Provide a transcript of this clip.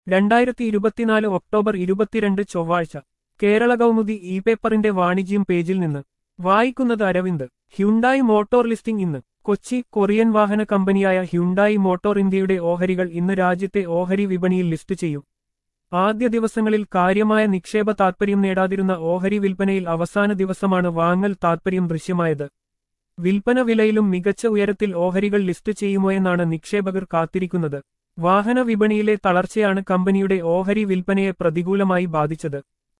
രണ്ടായിരത്തി ഇരുപത്തിനാല് ഒക്ടോബർ ഇരുപത്തിരണ്ട് ചൊവ്വാഴ്ച കേരള കൗമുദി ഇ പേപ്പറിന്റെ വാണിജ്യം പേജിൽ നിന്ന് വായിക്കുന്നത് അരവിന്ദ് ഹ്യുണ്ടായി മോട്ടോർ ലിസ്റ്റിംഗ് ഇന്ന് കൊച്ചി കൊറിയൻ വാഹന കമ്പനിയായ ഹ്യുണ്ടായി മോട്ടോർ ഇന്ത്യയുടെ ഓഹരികൾ ഇന്ന് രാജ്യത്തെ ഓഹരി വിപണിയിൽ ലിസ്റ്റ് ചെയ്യും ആദ്യ ദിവസങ്ങളിൽ കാര്യമായ നിക്ഷേപ താൽപര്യം നേടാതിരുന്ന ഓഹരി വിൽപ്പനയിൽ അവസാന ദിവസമാണ് വാങ്ങൽ താൽപര്യം ദൃശ്യമായത് വിൽപ്പന വിലയിലും മികച്ച ഉയരത്തിൽ ഓഹരികൾ ലിസ്റ്റ് ചെയ്യുമോയെന്നാണ് നിക്ഷേപകർ കാത്തിരിക്കുന്നത് വാഹന വിപണിയിലെ തളർച്ചയാണ് കമ്പനിയുടെ ഓഹരി വിൽപ്പനയെ പ്രതികൂലമായി ബാധിച്ചത്